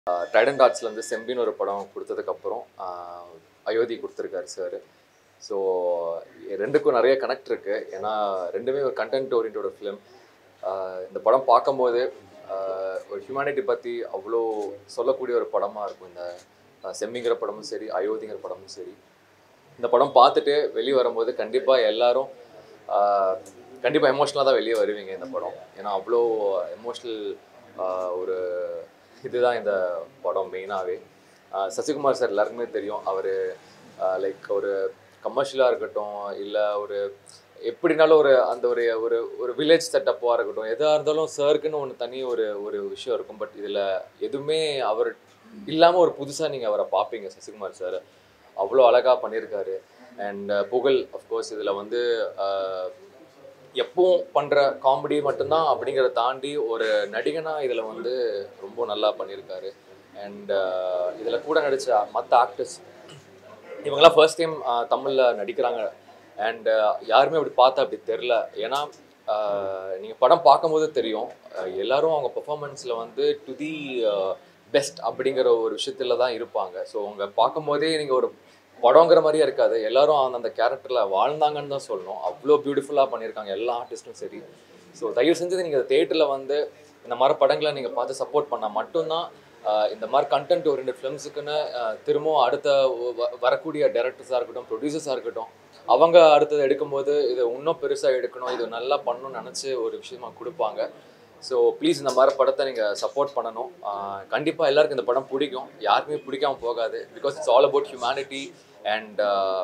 Trident ஆர்ட்ஸ்லேருந்து செம்பின்னு ஒரு படம் கொடுத்ததுக்கப்புறம் அயோத்தி கொடுத்துருக்காரு சார் ஸோ ரெண்டுக்கும் நிறைய கனெக்ட் இருக்குது ஏன்னா ரெண்டுமே ஒரு கண்டென்ட் ஓரியன்டோட ஃபிலிம் இந்த படம் பார்க்கும்போது ஆஹ், ஒரு ஹியூமனிட்டி பற்றி அவ்வளோ சொல்லக்கூடிய ஒரு படமாக இருக்கும் இந்த ஆஹ், செம்மிங்கிற படமும் சரி அயோத்திங்கிற படமும் சரி இந்த படம் பார்த்துட்டு வெளியே வரும்போது கண்டிப்பாக எல்லாரும் கண்டிப்பாக எமோஷ்னலாக தான் வெளியே வருவீங்க இந்த படம் ஏன்னா அவ்வளோ எமோஷ்னல் ஒரு இதுதான் இந்த படம் மெயினாகவே சசிகுமார் சார் எல்லாருக்குமே தெரியும் அவர் லைக் ஒரு கமர்ஷியலாக இருக்கட்டும் இல்லை ஒரு எப்படினாலும் ஒரு அந்த ஒரு ஒரு ஒரு வில்லேஜ் செட்டப்பாக இருக்கட்டும் எதாக இருந்தாலும் சாருக்குன்னு ஒன்று தனி ஒரு ஒரு விஷயம் இருக்கும் பட் இதில் எதுவுமே அவர் இல்லாமல் ஒரு புதுசாக நீங்கள் அவரை பார்ப்பீங்க சசிகுமார் சார் அவ்வளோ அழகாக பண்ணியிருக்காரு அண்ட் புகழ் அஃப்கோர்ஸ் இதில் வந்து ஆஹ், எப்பவும் பண்ணுற காமெடி மட்டும்தான் அப்படிங்கிறத தாண்டி ஒரு நடிகனாக இதில் வந்து ரொம்ப நல்லா பண்ணியிருக்காரு அண்ட் இதில் கூட நடித்த மற்ற ஆக்டர்ஸ் இவங்கெல்லாம் ஃபர்ஸ்ட் டைம் தமிழில் நடிக்கிறாங்க அண்ட் யாருமே அப்படி பார்த்தா அப்படி தெரில ஏன்னா நீங்கள் படம் பார்க்கும்போது தெரியும் அஹ், எல்லாரும் அவங்க பெர்ஃபார்மன்ஸில் வந்து டு தி பெஸ்ட் அப்படிங்கிற ஒரு விஷயத்துல தான் இருப்பாங்க ஸோ அவங்க பார்க்கும்போதே நீங்கள் ஒரு படங்கிற மாதிரியே இருக்காது எல்லாரும் அந்த அந்த கேரக்டரில் வாழ்ந்தாங்கன்னு தான் சொல்லணும் அவ்வளோ பியூட்டிஃபுல்லாக பண்ணியிருக்காங்க எல்லா ஆர்டிஸ்ட்டும் சரி ஸோ தயவு செஞ்சது நீங்கள் தேட்டரில் வந்து இந்த மாதிரி படங்களை நீங்கள் பார்த்து சப்போர்ட் பண்ணால் மட்டும்தான் ஆஹ் இந்த மாதிரி கண்டென்ட் ஓரியன்ட் ஃபிலிம்ஸுக்குன்னு திரும்பவும் அடுத்த வ- வ- வரக்கூடிய டேரக்டர்ஸாக இருக்கட்டும் ப்ரொடியூசர்ஸாக இருக்கட்டும் அவங்க அடுத்தது எடுக்கும்போது இது இன்னும் பெருசாக எடுக்கணும் இது நல்லா பண்ணணும்னு நினச்சி ஒரு விஷயமா கொடுப்பாங்க ஸோ ப்ளீஸ் இந்த மாதிரி படத்தை நீங்கள் சப்போர்ட் பண்ணணும் கண்டிப்பாக எல்லாருக்கும் இந்த படம் பிடிக்கும் யாருக்குமே பிடிக்காம போகாது because it's all about humanity and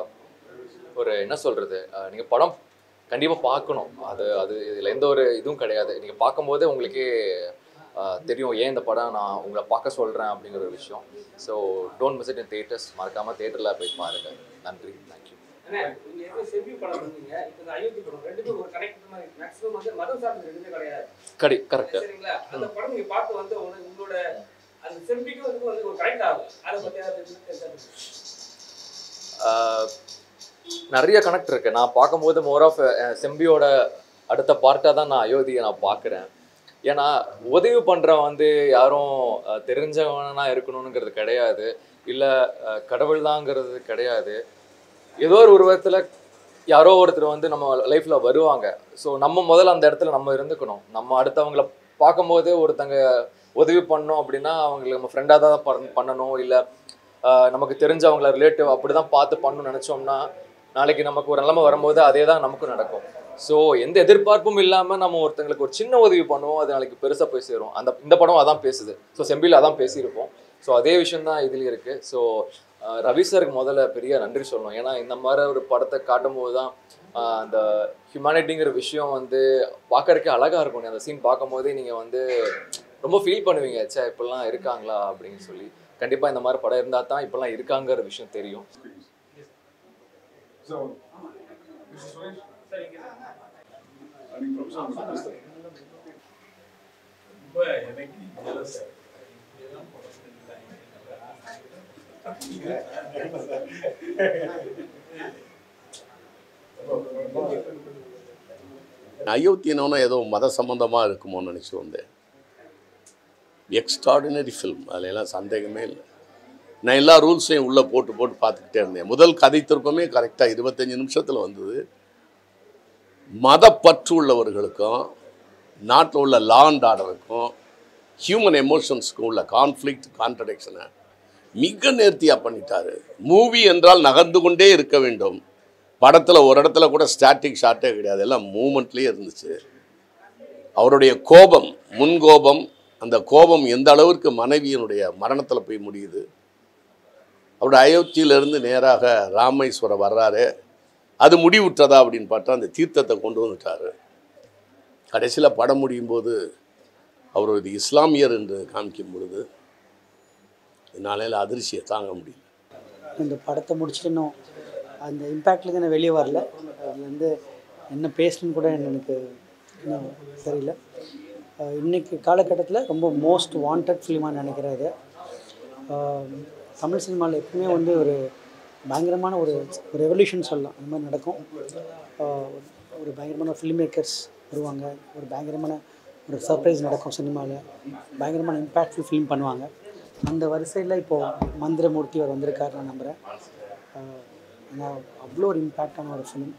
ஒரு என்ன சொல்கிறது நீங்கள் படம் கண்டிப்பாக பார்க்கணும் அது அது இதில் எந்த ஒரு இதுவும் கிடையாது நீங்கள் பார்க்கும்போதே உங்களுக்கே ஆஹ், தெரியும் ஏன் இந்த படம் நான் உங்களை பார்க்க சொல்கிறேன் அப்படிங்கிற ஒரு விஷயம் so don't miss it in theatres மறக்காமல் தேட்டரில் போய் பாருங்கள் நன்றி தேங்க்யூ அண்ணே, நீங்க ஏற்கனவே செவ்வி படம் பண்ணீங்க. இப்ப இந்த அயோத்தி படம் ரெண்டுமே ஒரு connect மாதிரி இருக்கு. maximum வந்து மதம் சார்ந்தது எதுவுமே கிடையாது. கடி கரெக்டு சரிங்களா? அந்த படம் நீங்க பார்த்து வந்து உங்க- உங்களோட அந்த செவ்விக்கும் இதுக்கும் வந்து ஒரு connect ஆகும். அதை பத்தி யாராவது தெரிஞ்சா சொல்லுங்க. ஆஹ் நிறைய கனெக்ட் இருக்கு நான் பார்க்கும்போது மோர் ஆஃப் செம்பியோட அடுத்த பார்ட்டாக தான் நான் அயோத்தியை நான் பார்க்குறேன் ஏன்னா உதவி பண்ணுறவன் வந்து யாரும் ஆஹ் தெரிஞ்சவனா இருக்கணுங்கிறது கிடையாது இல்லை கடவுள் தாங்கிறது கிடையாது ஏதோ ஒரு உருவத்தில் யாரோ ஒருத்தர் வந்து நம்ம லைஃப்பில் வருவாங்க ஸோ நம்ம முதல்ல அந்த இடத்துல நம்ம இருந்துக்கணும் நம்ம அடுத்தவங்கள பார்க்கும்போது ஒருத்தங்க உதவி பண்ணோம் அப்படின்னா அவங்களுக்கு நம்ம ஃப்ரெண்டாக தான் பண்- பண்ணணும் இல்லை நமக்கு தெரிஞ்சவங்கள ரிலேட்டிவ் அப்படி தான் பார்த்து பண்ணணும்னு நினச்சோம்னா நாளைக்கு நமக்கு ஒரு நிலைமை வரும்போது அதே தான் நமக்கும் நடக்கும் ஸோ எந்த எதிர்பார்ப்பும் இல்லாமல் நம்ம ஒருத்தங்களுக்கு ஒரு சின்ன உதவி பண்ணுவோம் அது நாளைக்கு பெருசாக போய் சேரும் அந்த இந்த படம் அதான் பேசுது ஸோ செம்பியில் அதான் பேசியிருப்போம் ஸோ அதே விஷயம் தான் இதுலேயும் இருக்குது ஸோ ரவி சாருக்கு முதல்ல பெரிய நன்றி சொல்லணும் ஏன்னா இந்த மாதிரி ஒரு படத்தை காட்டும் போது தான் ஆஹ் அந்த ஹியூமனிட்டிங்கிற விஷயம் வந்து பார்க்கறதுக்கே அழகாக இருக்கும் அந்த சீன் பார்க்கும் போதே நீங்கள் வந்து ரொம்ப ஃபீல் பண்ணுவீங்க ச்சே இப்படிலாம் இருக்காங்களா அப்படின்னு சொல்லி கண்டிப்பாக இந்த மாதிரி படம் இருந்தால் தான் இப்படிலாம் இருக்காங்கிற விஷயம் தெரியும் So, Mr. Suresh? I mean, from some Mr. ரொம்ப எனக்கு jealous ஆ இருக்கு. இதெல்லாம் படத்துல அயோத்தியனோன்னா ஏதோ மத சம்பந்தமாக இருக்குமோன்னு நினச்சி வந்தேன் எக்ஸ்ட்ராடினரி ஃபில்ம் அதில் எல்லாம் சந்தேகமே இல்லை நான் எல்லா ரூல்ஸையும் உள்ளே போட்டு போட்டு பார்த்துக்கிட்டே இருந்தேன் முதல் கதை திருப்பமே கரெக்டாக இருபத்தஞ்சி நிமிஷத்தில் வந்தது மதப்பற்று உள்ளவர்களுக்கும் நாட்டில் உள்ள லா அண்ட் ஆர்டருக்கும் ஹியூமன் எமோஷன்ஸ்க்கும் உள்ள கான்ஃப்ளிக்ட் கான்ட்ரடிக்ஷனை மிக நேர்த்தியாக பண்ணிட்டாரு மூவி என்றால் நகர்ந்து கொண்டே இருக்க வேண்டும் படத்தில் ஒரு இடத்துல கூட ஸ்டாட்டிக் ஷாட்டே கிடையாது எல்லாம் மூமெண்ட்லேயே இருந்துச்சு அவருடைய கோபம் முன்கோபம் அந்த கோபம் எந்த அளவிற்கு மனைவியினுடைய மரணத்தில் போய் முடியுது அவருடைய அயோத்தியிலிருந்து நேராக ராமேஸ்வரம் வர்றாரு அது முடிவுற்றதா அப்படின்னு பார்த்தா அந்த தீர்த்தத்தை கொண்டு வந்துட்டார் கடைசியில் படம் முடியும் போது அவர் ஒரு இஸ்லாமியர் என்று காமிக்கும் பொழுது என்னால் அதிர்ச்சியை தாங்க முடியல இந்த படத்தை முடிச்சுட்டு இன்னும் அந்த இம்பேக்ட்லேருந்து நான் வெளியே வரல அதில் வந்து என்ன பேசணுன்னு கூட எனக்கு இன்னும் தெரியல அஹ் இன்னைக்கு காலகட்டத்தில் ரொம்ப மோஸ்ட் வாண்டட் ஃபிலிமாக நினைக்கிறேன் இது அஹ் தமிழ் சினிமாவில் எப்பவுமே வந்து ஒரு பயங்கரமான ஒரு ஒரு ரெவல்யூஷன் சொல்லலாம் அந்த மாதிரி நடக்கும் அஹ் ஒரு பயங்கரமான ஃபில்ம் மேக்கர்ஸ் வருவாங்க ஒரு பயங்கரமான ஒரு சர்ப்ரைஸ் நடக்கும் சினிமாவில் பயங்கரமான இம்பேக்ட்ஃபுல் ஃபிலிம் பண்ணுவாங்க அந்த வரிசையில் இப்போது மந்திரமூர்த்தி அவர் வந்திருக்காரு நான் நம்புகிறேன் ஏன்னா அவ்வளோ ஒரு இம்பேக்டான ஒரு ஃபிலிம்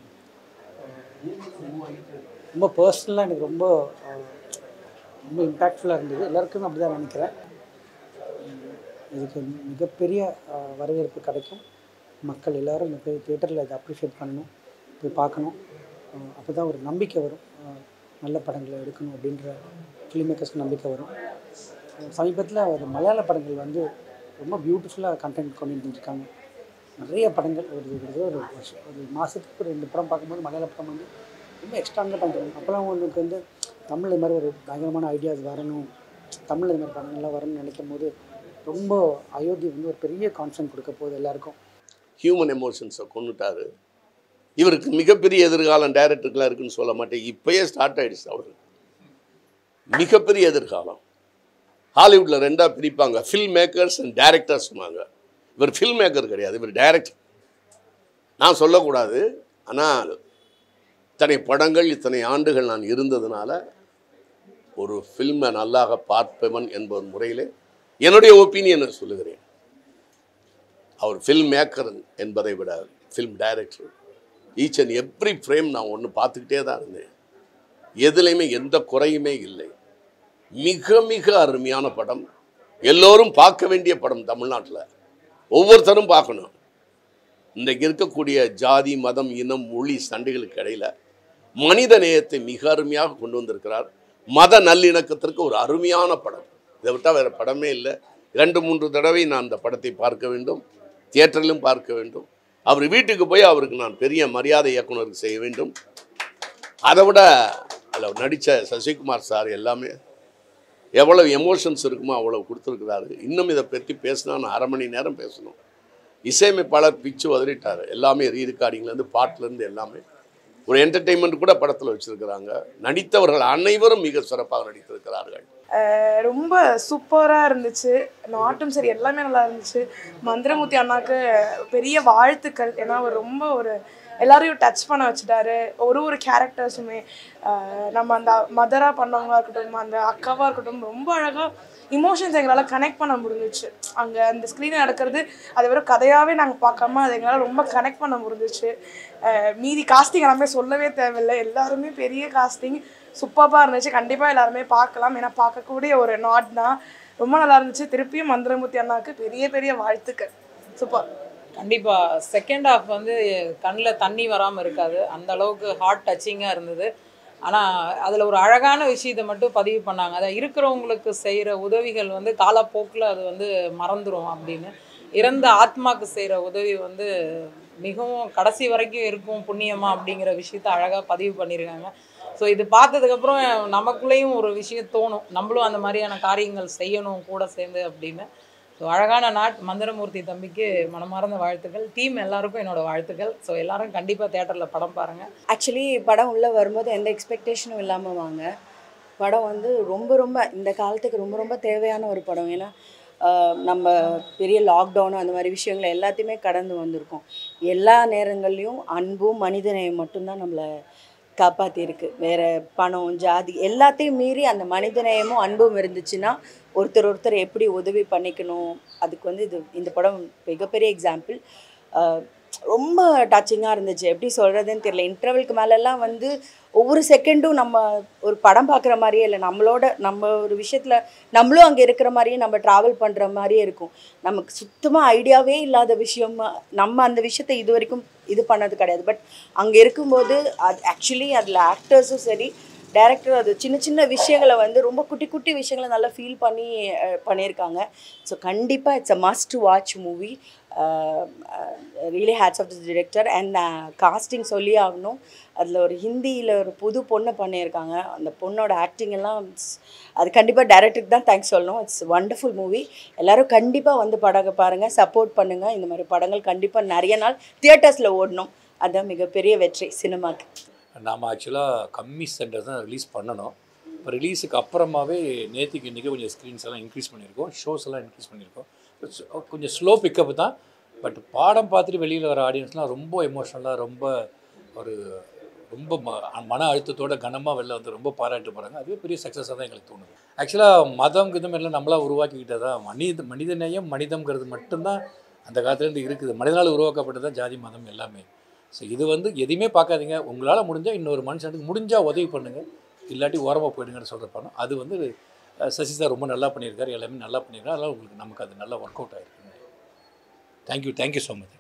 ரொம்ப பர்சனலாக எனக்கு ரொம்ப ஆஹ், ரொம்ப இம்பேக்ட்ஃபுல்லாக இருந்தது எல்லாருக்கும் அப்படி தான் நினைக்கிறேன் உம், இதுக்கு மிகப்பெரிய ஆஹ், வரவேற்பு கிடைக்கும் மக்கள் எல்லாரும் இந்த போய் தியேட்டரில் இதை அப்ரிஷியேட் பண்ணணும் போய் பார்க்கணும் அப்போ தான் ஒரு நம்பிக்கை வரும் ஆஹ், நல்ல படங்களை எடுக்கணும் அப்படின்ற ஃபிலிம் மேக்கர்ஸ்க்கு நம்பிக்கை வரும் சமீபத்தில் ஒரு மலையாள படங்கள் வந்து ரொம்ப பியூட்டிஃபுல்லாக கண்டென்ட் கொண்டு வந்துருக்காங்க நிறைய படங்கள் ஒரு ஒரு ஒரு வருஷம் ஒரு மாதத்துக்கு ஒரு ரெண்டு படம் பார்க்கும்போது மலையாள படம் வந்து ரொம்ப எக்ஸ்ட்ராங்க பண்ணுறாங்க அப்போல்லாம் உங்களுக்கு வந்து தமிழ் இது மாதிரி ஒரு பயங்கரமான ஐடியாஸ் வரணும் தமிழ் இது மாதிரி படங்கள்லாம் வரணும்னு நினைக்கும் போது ரொம்ப அயோத்தி வந்து ஒரு பெரிய கான்ஃபிடன்ட் கொடுக்க போகுது எல்லாருக்கும் ஹியூமன் எமோஷன்ஸை கொண்டுட்டாரு இவருக்கு மிகப்பெரிய எதிர்காலம் டைரக்டருக்குலாம் இருக்குன்னு சொல்ல மாட்டேன் இப்பயே ஸ்டார்ட் ஆயிடுச்சு அவருக்கு மிகப்பெரிய எதிர்காலம் ஹாலிவுட்டில் ரெண்டாக பிரிப்பாங்க ஃபில்ம் மேக்கர்ஸ் அண்ட் டேரக்டர்ஸ்மாங்க இவர் ஃபில்ம் மேக்கர் கிடையாது இவர் டைரக்டர் நான் சொல்லக்கூடாது ஆனால் இத்தனை படங்கள் இத்தனை ஆண்டுகள் நான் இருந்ததுனால ஒரு ஃபில்மை நல்லாக பார்ப்பவன் என்பது முறையிலே என்னுடைய ஒப்பீனியனை சொல்லுகிறேன் அவர் ஃபில்ம் மேக்கர் என்பதை விட film director each and every frame நான் ஒன்று பார்த்துக்கிட்டே தான் இருந்தேன் எதுலேயுமே எந்த குறையுமே இல்லை மிக மிக அருமையான படம் எல்லோரும் பார்க்க வேண்டிய படம் தமிழ்நாட்டில் ஒவ்வொருத்தரும் பார்க்கணும் இன்றைக்கு இருக்கக்கூடிய ஜாதி மதம் இனம் மொழி சண்டைகளுக்கு இடையில மனித நேயத்தை மிக அருமையாக கொண்டு வந்திருக்கிறார் மத நல்லிணக்கத்திற்கு ஒரு அருமையான படம் இதை விட்டால் வேறு படமே இல்லை இரண்டு மூன்று தடவை நான் அந்த படத்தை பார்க்க வேண்டும் தியேட்டரிலும் பார்க்க வேண்டும் அவர் வீட்டுக்கு போய் அவருக்கு நான் பெரிய மரியாதை இயக்குனருக்கு செய்ய வேண்டும் அதை விட அதில் நடித்த சசிகுமார் சார் எல்லாமே எவ்வளவு எமோஷன்ஸ் இருக்குமோ அவ்வளவு கொடுத்துருக்குறாரு இன்னும் இதை பற்றி பேசினா நான் அரை மணி நேரம் பேசணும் இசையமைப்பாளர் பிச்சு உதறிட்டார் எல்லாமே ரீ ரெக்கார்டிங்லேருந்து பாட்டிலேருந்து எல்லாமே ஒரு என்டர்டெயின்மெண்ட் கூட படத்தில் வச்சுருக்கிறாங்க நடித்தவர்கள் அனைவரும் மிக சிறப்பாக நடித்திருக்கிறார்கள் அஹ் ரொம்ப சூப்பராக இருந்துச்சு நாட்டும் சரி எல்லாமே நல்லா இருந்துச்சு மந்திரமூர்த்தி அண்ணாக்கு பெரிய வாழ்த்துக்கள் ஏன்னா அவர் ரொம்ப ஒரு எல்லாரையும் டச் பண்ண வச்சுட்டாரு ஒரு ஒரு கேரக்டர்ஸுமே நம்ம அந்த மதராக பண்ணவங்களா இருக்கட்டும் அந்த அக்காவாக இருக்கட்டும் ரொம்ப அழகாக இமோஷன்ஸ் எங்களால் கனெக்ட் பண்ண முடிஞ்சிச்சு அங்கே அந்த ஸ்க்ரீனில் நடக்கிறது அது வெறும் கதையாகவே நாங்கள் பார்க்காம அது எங்களால் ரொம்ப கனெக்ட் பண்ண முடிஞ்சிச்சு அஹ் மீதி காஸ்டிங் எல்லாமே சொல்லவே தேவையில்லை எல்லாருமே பெரிய காஸ்டிங் சூப்பராக இருந்துச்சு கண்டிப்பாக எல்லாருமே பார்க்கலாம் ஏன்னா பார்க்கக்கூடிய ஒரு நாட் தான் ரொம்ப நல்லா இருந்துச்சு திருப்பியும் மந்திரமூர்த்தி அண்ணாக்கு பெரிய பெரிய வாழ்த்துக்கள் சூப்பர் கண்டிப்பாக செகண்ட் ஹாஃப் வந்து கண்ணில் தண்ணி வராமல் இருக்காது அந்த அளவுக்கு ஹார்ட் டச்சிங்காக இருந்தது ஆனால் அதில் ஒரு அழகான விஷயத்தை மட்டும் பதிவு பண்ணாங்க அதை இருக்கிறவங்களுக்கு செய்கிற உதவிகள் வந்து காலப்போக்கில் அது வந்து மறந்துடும் அப்படின்னு இறந்த ஆத்மாக்கு செய்கிற உதவி வந்து மிகவும் கடைசி வரைக்கும் இருக்கும் புண்ணியமா அப்படிங்கிற விஷயத்த அழகாக பதிவு பண்ணியிருக்காங்க ஸோ இது பார்த்ததுக்கப்புறம் நமக்குள்ளேயும் ஒரு விஷயம் தோணும் நம்மளும் அந்த மாதிரியான காரியங்கள் செய்யணும் கூட சேர்ந்து அப்படின்னு ஸோ அழகான நாட் மந்திரமூர்த்தி தம்பிக்கு மனமார்ந்த வாழ்த்துக்கள் டீம் எல்லாருக்கும் என்னோட வாழ்த்துக்கள் ஸோ எல்லாரும் கண்டிப்பாக தேட்டரில் படம் பாருங்கள் ஆக்சுவலி படம் உள்ளே வரும்போது எந்த எக்ஸ்பெக்டேஷனும் இல்லாமல் வாங்க படம் வந்து ரொம்ப ரொம்ப இந்த காலத்துக்கு ரொம்ப ரொம்ப தேவையான ஒரு படம் ஏன்னா ஆஹ், நம்ம பெரிய லாக்டவுன் அந்த மாதிரி விஷயங்களை எல்லாத்தையுமே கடந்து வந்திருக்கோம் எல்லா நேரங்கள்லையும் அன்பும் மனிதநேயம் மட்டும்தான் நம்மளை காப்பாற்றிருக்கு வேற பணம் ஜாதி எல்லாத்தையும் மீறி அந்த மனிதநேயமும் அன்பும் இருந்துச்சுன்னா ஒருத்தர் ஒருத்தர் எப்படி உதவி பண்ணிக்கணும் அதுக்கு வந்து இது இந்த படம் மிகப்பெரிய எக்ஸாம்பிள் ரொம்ப டச்சிங்காக இருந்துச்சு எப்படி சொல்கிறதுன்னு தெரியல இன்டர்வலுக்கு மேலெல்லாம் வந்து ஒவ்வொரு செகண்டும் நம்ம ஒரு படம் பார்க்குற மாதிரியே இல்லை நம்மளோட நம்ம ஒரு விஷயத்தில் நம்மளும் அங்கே இருக்கிற மாதிரியே நம்ம ட்ராவல் பண்ணுற மாதிரியே இருக்கும் நமக்கு சுத்தமாக ஐடியாவே இல்லாத விஷயமா நம்ம அந்த விஷயத்தை இது வரைக்கும் இது பண்ணது கிடையாது பட் அங்கே இருக்கும்போது அது ஆக்சுவலி அதில் ஆக்டர்ஸும் சரி டேரக்டர் அது சின்ன சின்ன விஷயங்களை வந்து ரொம்ப குட்டி குட்டி விஷயங்களை நல்லா ஃபீல் பண்ணி அஹ், பண்ணியிருக்காங்க ஸோ கண்டிப்பாக it's a must watch movie really hats off the director and casting சொல்லி ஆகணும் அதில் ஒரு ஹிந்தியில் ஒரு புது பொண்ணை பண்ணியிருக்காங்க அந்த பொண்ணோட ஆக்டிங் எல்லாம் it's- அது கண்டிப்பாக டேரக்டருக்கு தான் தேங்க்ஸ் சொல்லணும் இட்ஸ் வண்டர்ஃபுல் மூவி எல்லாரும் கண்டிப்பாக வந்து படம் பாருங்கள் சப்போர்ட் பண்ணுங்கள் இந்த மாதிரி படங்கள் கண்டிப்பாக நிறைய நாள் தியேட்டர்ஸில் ஓடணும் அதுதான் மிகப்பெரிய வெற்றி சினிமாக்கு நாம் ஆக்சுவலாக கம்மி சென்டர் தான் ரிலீஸ் பண்ணணும் இப்போ ரிலீஸுக்கு அப்புறமாவே நேற்றுக்கு இன்றைக்கி கொஞ்சம் ஸ்க்ரீன்ஸ் எல்லாம் இன்க்ரீஸ் பண்ணியிருக்கோம் ஷோஸ் எல்லாம் இன்க்ரீஸ் பண்ணியிருக்கோம் So, கொஞ்சம் ஸ்லோ பிக்கப் தான் பட் பாடம் பார்த்துட்டு வெளியில் வர ஆடியன்ஸ்லாம் ரொம்ப எமோஷ்னலாக ரொம்ப ஒரு ரொம்ப ம- மன அழுத்தத்தோட கனமாக வெளில வந்து ரொம்ப பாராட்டு போகிறாங்க அதுவே பெரிய சக்ஸஸாக தான் எங்களுக்கு தோணுது ஆக்சுவலாக மதம் கிதம் எல்லாம் நம்மளா உருவாக்கிக்கிட்டது தான் மனித மனித நேயம் மனிதம்ங்கிறது மட்டும்தான் அந்த காலத்துலேருந்து இருக்குது மனிதனால் உருவாக்கப்பட்டது தான் ஜாதி மதம் எல்லாமே ஸோ இது வந்து எதையுமே பார்க்காதீங்க உங்களால் முடிஞ்சால் இன்னொரு மனுஷனுக்கு முடிஞ்சால் உதவி பண்ணுங்கள் இல்லாட்டி ஓரமாக போயிடுங்கன்னு சொல்கிற படம் அது வந்து அஹ், சசி சார் ரொம்ப நல்லா பண்ணியிருக்காரு எல்லாமே நல்லா பண்ணியிருக்காரு அதனால் உங்களுக்கு நமக்கு அது நல்லா ஒர்க் அவுட் ஆகிருக்கு தேங்க்யூ தேங்க்யூ ஸோ மச்